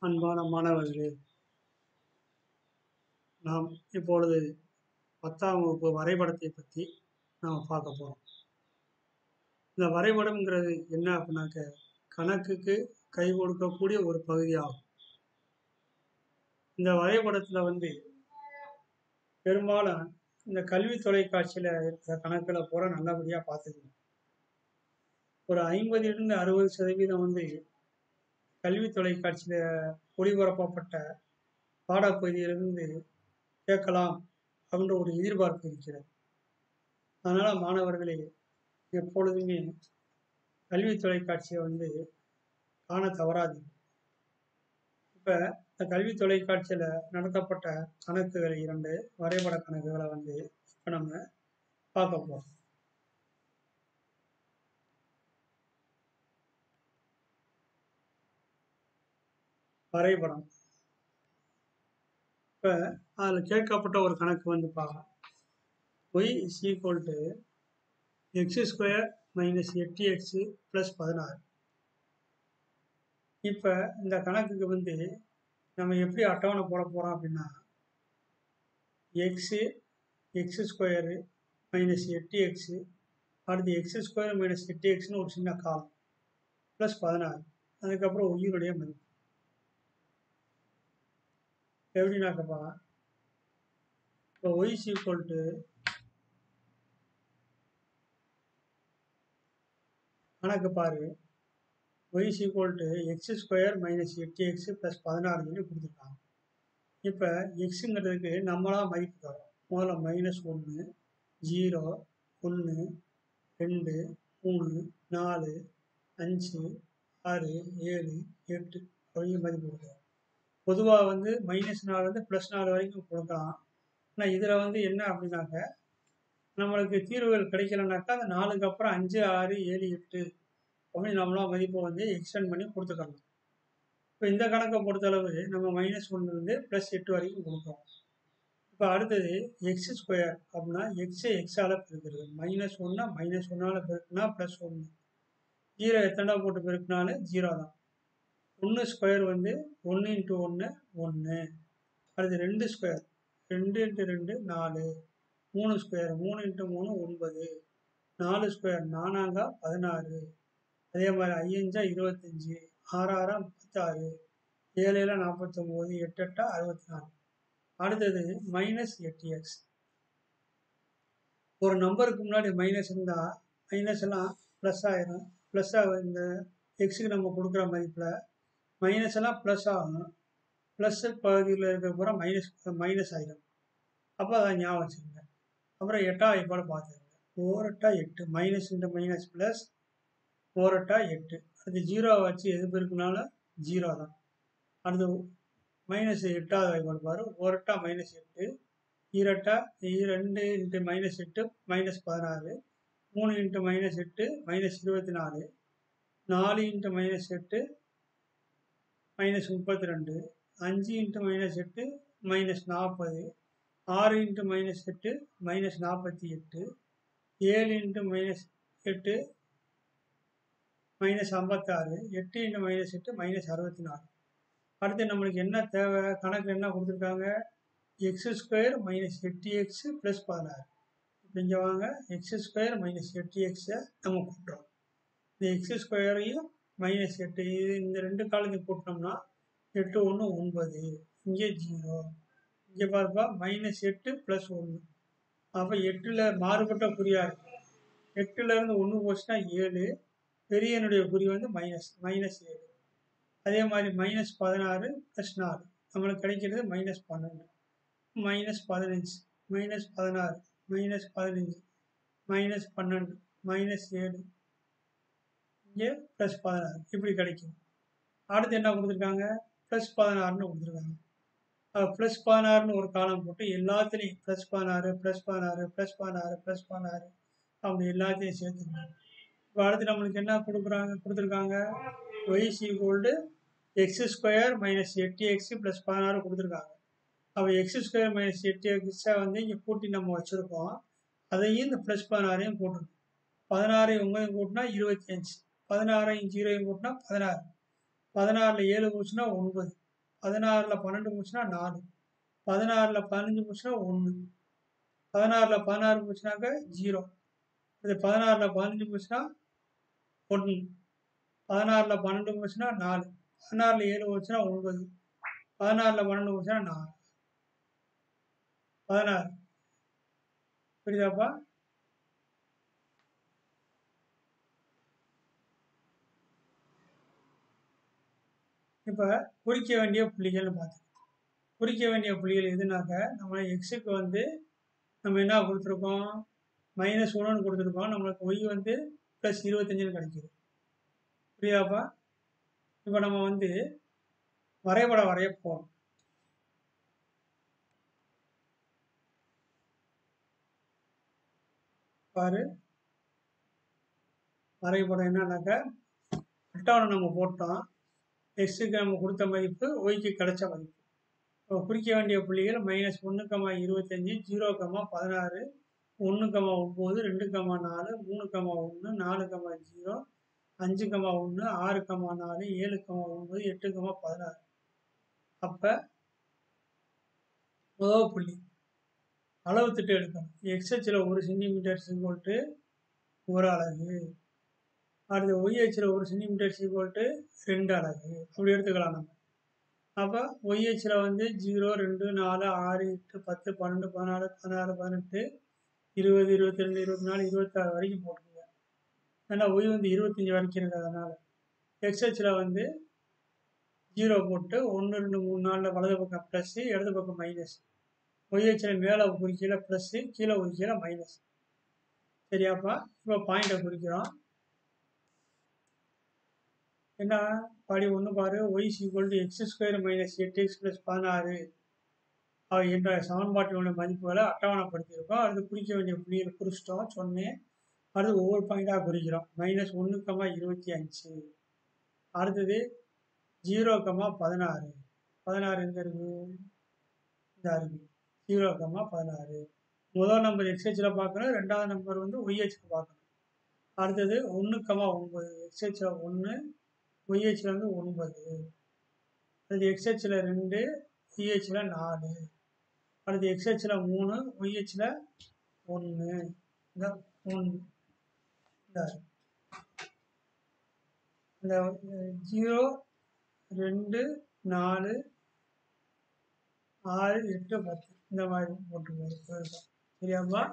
அன்பான மாணவர்களே நாம் இப்பொழுது பத்தாம் வகுப்பு வரைபடத்தை பற்றி நாம் பார்க்க போகிறோம் இந்த வரைபடம்ங்கிறது என்ன அப்படின்னாக்க கணக்குக்கு கை கொடுக்கக்கூடிய ஒரு பகுதியாகும் இந்த வரைபடத்தில் வந்து பெரும்பாலும் இந்த கல்வி தொலைக்காட்சியில் இருக்கிற கணக்கில் பூரா நல்லபடியாக பார்த்துக்கணும் ஒரு ஐம்பதிலிருந்து அறுபது சதவீதம் வந்து கல்வி தொலைக்காட்சியில் ஒளிபரப்பப்பட்ட பாடப்பகுதியிலிருந்து கேட்கலாம் அப்படின்ற ஒரு எதிர்பார்ப்பு இருக்கிறது அதனால் மாணவர்களே எப்பொழுதுமே கல்வி தொலைக்காட்சியை வந்து காண தவறாது இப்போ இந்த கல்வி தொலைக்காட்சியில் நடத்தப்பட்ட கணக்குகள் இரண்டு வரைபட கணக்குகளை வந்து இப்போ நம்ம பார்க்க போகிறோம் வரைபடம் இப்போ அதில் கேட்கப்பட்ட ஒரு கணக்கு வந்து பார்க்கலாம் Y is equal to X square minus எட்டு எக்ஸு ப்ளஸ் பதினாறு இப்போ இந்த கணக்குக்கு வந்து நம்ம எப்படி அட்டவணை போட போகிறோம் அப்படின்னா எக்ஸு எக்ஸ் ஸ்கொயரு மைனஸ் எட்டு எக்ஸு அடுத்து எக்ஸ் ஸ்கொயர் மைனஸ் எட்டு எக்ஸ்னு ஒரு சின்ன காலம் ப்ளஸ் பதினாறு அதுக்கப்புறம் உயிருடைய மதிப்பு எப்படின்னாக்கப்பா இப்போ ஒய்ஸ் ஈக்குவல் டு கணக்கு பாரு Y's equal to X square minus எட்டு எக்ஸ் ப்ளஸ் பதினாறு சொல்லி கொடுத்துருக்காங்க இப்போ எக்ஸுங்கிறதுக்கு நம்மளாக மதிப்பு தரோம் முதல்ல மைனஸ் ஒன்று ஜீரோ ஒன்று ரெண்டு மூணு நாலு அஞ்சு ஆறு ஏழு எட்டு அப்படிங்கிற மதிப்பு கொடுக்குறோம் பொதுவாக வந்து மைனஸ் நாலு வந்து ப்ளஸ் நாலு வரைக்கும் கொடுக்கலாம் ஆனால் இதில் வந்து என்ன அப்படின்னாக்க நம்மளுக்கு தீர்வுகள் கிடைக்கலனாக்கா அந்த நாலுக்கு அப்புறம் அஞ்சு ஆறு ஏழு எட்டு அப்படின்னு நம்மளாம் மதிப்பை வந்து எக்ஸ்டெண்ட் பண்ணி கொடுத்துக்கலாம் இப்போ இந்த கணக்கை பொறுத்தளவு நம்ம மைனஸ் ஒன்றுலேருந்து ப்ளஸ் எட்டு வரைக்கும் கொடுக்குறோம் இப்போ அடுத்தது எக்ஸ் ஸ்கொயர் அப்படின்னா எக்ஸை எக்ஸால் பெருக்கிறது மைனஸ் ஒன்றா மைனஸ் ஒன்றால் பெருக்குனா ப்ளஸ் ஒன்று ஜீரோ எத்தனை போட்டு பெருக்குனாலும் ஜீரோ தான் ஒன்று ஸ்கொயர் வந்து ஒன்று இன்ட்டு ஒன்று ஒன்று அடுத்து ரெண்டு ஸ்கொயர் ரெண்டு இன்ட்டு ரெண்டு நாலு மூணு ஸ்கொயர் மூணு இன்ட்டு மூணு ஒன்பது நாலு ஸ்கொயர் நானாங்கா பதினாறு அதே மாதிரி ஐயஞ்சா இருபத்தஞ்சி ஆறாறா முப்பத்தாறு ஏழு ஏழா நாற்பத்தொம்போது எட்டு எட்டா அறுபத்தி நாலு அடுத்தது மைனஸ் எட்டு எக்ஸ் ஒரு நம்பருக்கு முன்னாடி மைனஸ் இருந்தால் மைனஸ் எல்லாம் ப்ளஸ் ஆயிரும் ப்ளஸ்ஸாக இந்த எக்ஸுக்கு நம்ம கொடுக்குற மதிப்பில் மைனஸ் எல்லாம் ப்ளஸ் ஆகும் ப்ளஸ் பகுதியில் இருக்கிற பூரா மைனஸ் மைனஸ் ஆகிடும் அப்போ அதை ஞாபகம் வச்சுக்கோங்க அப்புறம் எட்டா இப்போ பார்த்துக்கோங்க ஓரெட்டா எட்டு மைனஸ் இன்ட்டு மைனஸ் ப்ளஸ் ஓரெட்டா எட்டு அடுத்து ஜீரோ வச்சு எது பெருக்குனாலும் ஜீரோ தான் அடுத்து மைனஸ் எட்டாவது வாய்ப்பாடு பாரு ஓரெட்டா மைனஸ் எட்டு ஈரெட்டா ரெண்டு இன்ட்டு மைனஸ் எட்டு மைனஸ் பதினாறு மூணு இன்ட்டு மைனஸ் எட்டு மைனஸ் இருபத்தி நாலு நாலு இன்ட்டு மைனஸ் எட்டு மைனஸ் முப்பத்தி ரெண்டு அஞ்சு இன்ட்டு மைனஸ் எட்டு மைனஸ் நாற்பது ஆறு இன்ட்டு மைனஸ் எட்டு மைனஸ் நாற்பத்தி எட்டு ஏழு இன்ட்டு மைனஸ் எட்டு மைனஸ் ஐம்பத்தாறு எட்டு இன்ட்டு மைனஸ் எட்டு மைனஸ் அறுபத்தி நாலு அடுத்து நம்மளுக்கு என்ன தேவை கணக்கு என்ன கொடுத்துருக்காங்க எக்ஸ் ஸ்கொயர் மைனஸ் எட்டு எக்ஸு ப்ளஸ் பதினாறு இங்கே வாங்க எக்ஸ் ஸ்கொயர் மைனஸ் எட்டு எக்ஸை நம்ம கூட்டுறோம் இந்த எக்ஸ் ஸ்கொயரையும் மைனஸ் எட்டு இது இந்த ரெண்டு காலத்தையும் கூட்டினோம்னா எட்டு ஒன்று ஒன்பது இங்கே ஜீரோ இங்கே பார்ப்பா மைனஸ் எட்டு ப்ளஸ் ஒன்று அப்போ எட்டில் மாறுபட்ட குறியாக இருக்கு எட்டுலேருந்து ஒன்று போச்சுன்னா ஏழு பெரியனுடைய குறி வந்து மைனஸ் மைனஸ் ஏழு அதே மாதிரி மைனஸ் பதினாறு ப்ளஸ் நாலு நம்மளுக்கு கிடைக்கிறது மைனஸ் பன்னெண்டு மைனஸ் பதினஞ்சு மைனஸ் பதினாறு மைனஸ் பதினஞ்சு மைனஸ் பன்னெண்டு மைனஸ் ஏழு இங்கே ப்ளஸ் பதினாறு இப்படி கிடைக்கும் அடுத்து என்ன கொடுத்துருக்காங்க ப்ளஸ் பதினாறுன்னு கொடுத்துருக்காங்க ப்ளஸ் பதினாறுன்னு ஒரு காலம் போட்டு எல்லாத்துலேயும் ப்ளஸ் பதினாறு ப்ளஸ் பதினாறு ப்ளஸ் பதினாறு ப்ளஸ் பதினாறு அப்படி எல்லாத்தையும் சேர்த்துக்கணும் இப்போ அடுத்து நம்மளுக்கு என்ன கொடுக்குறாங்க கொடுத்துருக்காங்க Y's equal to X square minus எட்டு எக்ஸ் ப்ளஸ் பதினாறு கொடுத்துருக்காங்க அப்போ எக்ஸ் ஸ்கொயர் மைனஸ் எட்டு எக்ஸை வந்து இங்கே கூட்டி நம்ம வச்சுருக்கோம் அதையும் இந்த ப்ளஸ் பதினாறையும் கூட்டணும் பதினாறையும் ஒன்பதையும் கூட்டினா இருபத்தி அஞ்சு பதினாறையும் ஜீரோயும் கூட்டினா பதினாறு பதினாறில் ஏழு போச்சுன்னா ஒன்பது பதினாறில் பன்னெண்டு போச்சுன்னா நாலு பதினாறில் பதினஞ்சு போச்சுன்னா ஒன்று பதினாறில் பதினாறு போச்சுனாக்க ஜீரோ இது பதினாறில் பதினஞ்சு போச்சுன்னா ஒன்று பதினாறில் பன்னெண்டு போச்சுன்னா நாலு பதினாறில் ஏழு போச்சுன்னா ஒன்பது பதினாறில் பன்னெண்டு போச்சுன்னா நாலு பதினாறு புரியுதாப்பா இப்போ குறிக்க வேண்டிய புள்ளிகள்னு பார்த்து குறிக்க வேண்டிய புள்ளிகள் எதுனாக்க நம்ம எக்ஸுக்கு வந்து நம்ம என்ன கொடுத்துருக்கோம் மைனஸ் ஒன்றுன்னு கொடுத்துருக்கோம் நம்மளுக்கு ஒய் வந்து ப்ளஸ் இருபத்தஞ்சுன்னு கிடைக்கிது புரியுதாப்பா இப்போ நம்ம வந்து வரைபடம் வரைய போகிறோம் பாரு வரைபடம் என்னன்னாக்கா அட்டவணை நம்ம போட்டோம் எக்ஸுக்கு நம்ம கொடுத்த மதிப்பு ஒய்க்கு கிடைச்ச மதிப்பு இப்போ குறிக்க வேண்டிய புள்ளிகள் மைனஸ் ஒன்று கமா இருபத்தஞ்சி ஜீரோ கமா பதினாறு ஒன்று கமா ஒம்பது ரெண்டு கமா நாலு மூணு கமா ஒன்று நாலு கமா ஜீரோ அஞ்சு கமா ஒன்று ஆறு கமா நாலு ஏழு கமா ஒன்பது எட்டு கமா பதினாறு அப்போ முதல் புள்ளி அளவு திட்டு எடுக்கணும் எக்ஸ்ஹெச்சில் ஒரு சென்டிமீட்டர் சீக்வல்ட்டு ஒரு அலகு அடுத்து ஒய்ஹெச்சில் ஒரு சென்டிமீட்டர் சீக்வல்ட்டு ரெண்டு அலகு அப்படி எடுத்துக்கலாம் நம்ம அப்போ ஒய்ஹெச்சில் வந்து ஜீரோ ரெண்டு நாலு ஆறு எட்டு பத்து பன்னெண்டு பதினாலு பதினாறு பதினெட்டு இருபது இருபத்தி ரெண்டு இருபத்தி நாலு இருபத்தாறு வரைக்கும் போட்டுருங்க ஏன்னா ஒய் வந்து இருபத்தஞ்சி வரைக்கும் இருக்குது அதனால் எக்ஸ்ஹெச்சில் வந்து ஜீரோ போட்டு ஒன்று ரெண்டு மூணு நாலில் வலது பக்கம் ப்ளஸ்ஸு இடது பக்கம் மைனஸ் ஒய்ஹெச்சில் மேலே குறிக்கல ப்ளஸ்ஸு கீழே குறிக்கல மைனஸ் சரியாப்பா இப்போ பாயிண்ட்டை குறிக்கிறோம் என்ன படி ஒன்று பாரு Y equal to X square minus எட்டு எக்ஸ் ப்ளஸ் பதினாறு அவை என்ற சமன்பாட்டினுடைய மதிப்புகளை அட்டவணைப்படுத்தியிருக்கோம் அடுத்து குறிக்க வேண்டிய புள்ளியில் குறிச்சிட்டோம் சொன்னேன் அடுத்து ஒவ்வொரு பாயிண்டாக குறிக்கிறோம் மைனஸ் ஒன்று கம்மா இருபத்தி அஞ்சு அடுத்தது ஜீரோ கம்மா பதினாறு பதினாறு எங்கே இருக்குது இந்த இருக்கு ஜீரோ கம்மா பதினாறு முதல் நம்பர் எக்ஸ்ஹெச்சில் பார்க்கணும் ரெண்டாவது நம்பர் வந்து ஒய்ஹெச்சில் பார்க்கணும் அடுத்தது ஒன்று கம்மா ஒன்பது எக்ஸ்ஹெச்சில் ஒன்று ஒய்ஹெச்சில் வந்து ஒன்பது அடுத்து எக்ஸ்ஹெச்சில் ரெண்டு ஒய்ஹெச்சில் நாலு அடுத்து எக்ஸ்ஹெச்சில் மூணு ஒய்ஹெச்சில் ஒன்று இந்த ஒன்று இந்த இந்த ஜீரோ ரெண்டு நாலு ஆறு எட்டு பத்து இந்த மாதிரி போட்டுருக்கோம் சரியாப்பா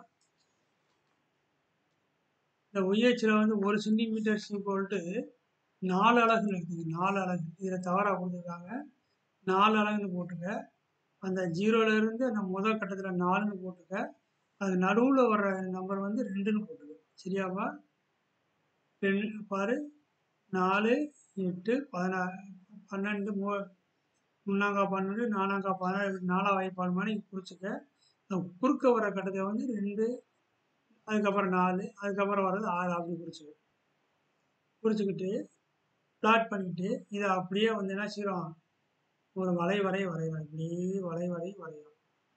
இந்த ஒய்ஹெச்சில் வந்து ஒரு சென்டிமீட்டர் சீக்வல்ட்டு நாலு அலகுன்னு இருக்குது நாலு அலகு இதில் தவறாக கொடுத்துருக்காங்க நாலு அலகுன்னு போட்டுக்க அந்த ஜீரோலேருந்து அந்த முதல் கட்டத்தில் நாலுன்னு போட்டுக்க அது நடுவில் வர்ற நம்பர் வந்து ரெண்டுன்னு போட்டுக்க சரியாப்பா ரெண்டு பாரு நாலு எட்டு பதினாறு பன்னெண்டு மூ மூணாங்கா பன்னெண்டு நாலாங்கா பதினாறு நாலாம் வாய்ப்பாடு மாதிரி குறிச்சிக்க குறுக்க வர கட்டத்தை வந்து ரெண்டு அதுக்கப்புறம் நாலு அதுக்கப்புறம் வர்றது ஆறு அப்படி குறிச்சிக்க குறிச்சிக்கிட்டு பிளாட் பண்ணிவிட்டு இதை அப்படியே வந்து என்ன செய்கிறோம் ஒரு வலை வரை வரைகிறோம் இப்படியே வலை வரை வரைகிறோம்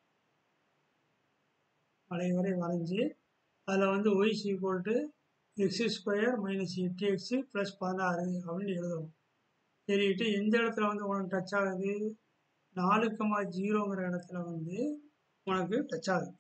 வலை வரை வரைஞ்சி அதில் வந்து Y equal to X square minus எட்டு எக்ஸு ப்ளஸ் பதினாறு அப்படின்னு எழுதணும் எழுதிட்டு எந்த இடத்துல வந்து உனக்கு டச் ஆகுது நாலு கமா ஜீரோங்கிற இடத்துல வந்து உனக்கு டச் ஆகுது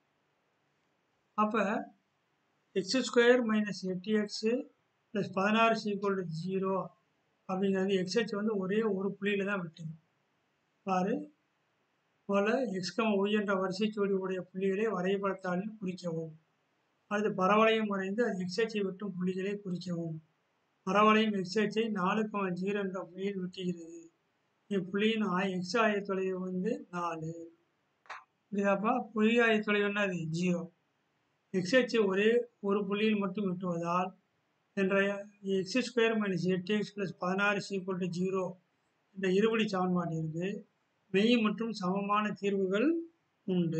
அப்போ எக்ஸ் ஸ்கொயர் மைனஸ் எட்டு எக்ஸு ப்ளஸ் பதினாறு சீக்வல் டு ஜீரோ அப்படிங்கிறது எக்ஸ்ஹெச் வந்து ஒரே ஒரு புள்ளியில் தான் விட்டுது பாரு போல் எக்ஸ்கம் ஒய் என்ற வரிசை ஜோடி உடைய புள்ளிகளை வரைபடத்தாளில் குறிக்கவும் அடுத்து பரவளையம் வரைந்து அது எக்ஸ்ஹெச்சை விட்டும் புள்ளிகளை குறிக்கவும் பரவளையம் எக்ஸ்ஹெச்சை நாலு கமா ஜீரோ என்ற புள்ளியில் விட்டுகிறது இப்புள்ளியின் ஆய் எக்ஸ் ஆயத்தொலைவு வந்து நாலு புரியுதாப்பா புள்ளி ஆயத்தொலைவு என்னது ஜீரோ எக்ஸ்ஹெச்சை ஒரே ஒரு புள்ளியில் மட்டும் விட்டுவதால் என்ற எக்ஸ் ஸ்கொயர் மைனஸ் எட்டு எக்ஸ் ப்ளஸ் பதினாறு சீக்வல் டு ஜீரோ என்ற இருபடி சமன்பாட்டிற்கு மெய் மற்றும் சமமான தீர்வுகள் உண்டு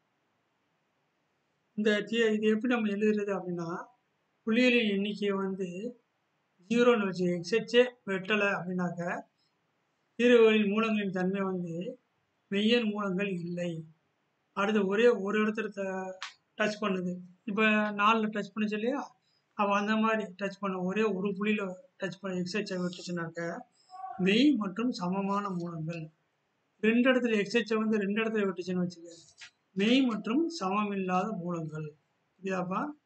இந்த தீ இது எப்படி நம்ம எழுதுறது அப்படின்னா புள்ளிகளின் எண்ணிக்கையை வந்து ஜீரோன்னு வச்சு எக்ஸ்ஹெச்சே வெட்டலை அப்படின்னாக்க தீர்வுகளின் மூலங்களின் தன்மை வந்து மெய்யன் மூலங்கள் இல்லை அடுத்து ஒரே ஒரு இடத்துல டச் பண்ணுது இப்போ நாலில் டச் பண்ணுச்சு இல்லையா அப்போ அந்த மாதிரி டச் பண்ண ஒரே ஒரு புள்ளியில் டச் பண்ண எக்ஸைச்சை விட்டுச்சுனாக்க மெய் மற்றும் சமமான மூலங்கள் ரெண்டு இடத்துல எக்ஸ்ஹெச்சை வந்து ரெண்டு இடத்துல விட்டுச்சுன்னு வச்சுக்க மெய் மற்றும் சமமில்லாத மூலங்கள் இதாப்பா